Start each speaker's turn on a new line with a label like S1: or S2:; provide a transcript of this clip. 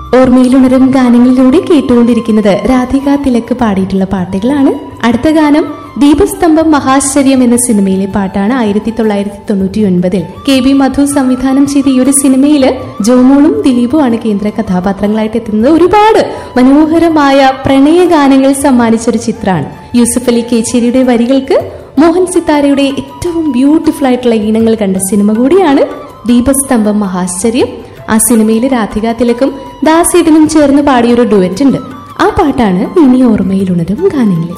S1: ഓർമ്മയിലുണരും ഗാനങ്ങളിലൂടെ കേട്ടുകൊണ്ടിരിക്കുന്നത് രാധിക തിലക്ക് പാടിയിട്ടുള്ള പാട്ടുകളാണ് അടുത്ത ഗാനം ദീപസ്തംഭം മഹാശ്ചര്യം എന്ന സിനിമയിലെ പാട്ടാണ് ആയിരത്തി തൊള്ളായിരത്തി തൊണ്ണൂറ്റി ഒൻപതിൽ കെ ബി മധു സംവിധാനം ചെയ്ത ഈ ഒരു സിനിമയില് ജോമോളും ദിലീപും ആണ് കേന്ദ്ര കഥാപാത്രങ്ങളായിട്ട് എത്തുന്നത് ഒരുപാട് മനോഹരമായ പ്രണയ ഗാനങ്ങൾ സമ്മാനിച്ച ഒരു ചിത്രമാണ് യൂസഫ് അലി കേച്ചേരിയുടെ വരികൾക്ക് മോഹൻ സിത്താരയുടെ ഏറ്റവും ബ്യൂട്ടിഫുൾ ആയിട്ടുള്ള ഈണങ്ങൾ കണ്ട സിനിമ കൂടിയാണ് ദീപസ്തംഭം മഹാശ്ചര്യം ആ സിനിമയിൽ രാധിക തിലക്കും ദാസേട്ടനും ചേർന്ന് പാടിയൊരു ഡുവറ്റ് ഉണ്ട് ആ പാട്ടാണ് ഇനി ഓർമ്മയിലുണരും ഗാനങ്ങളിൽ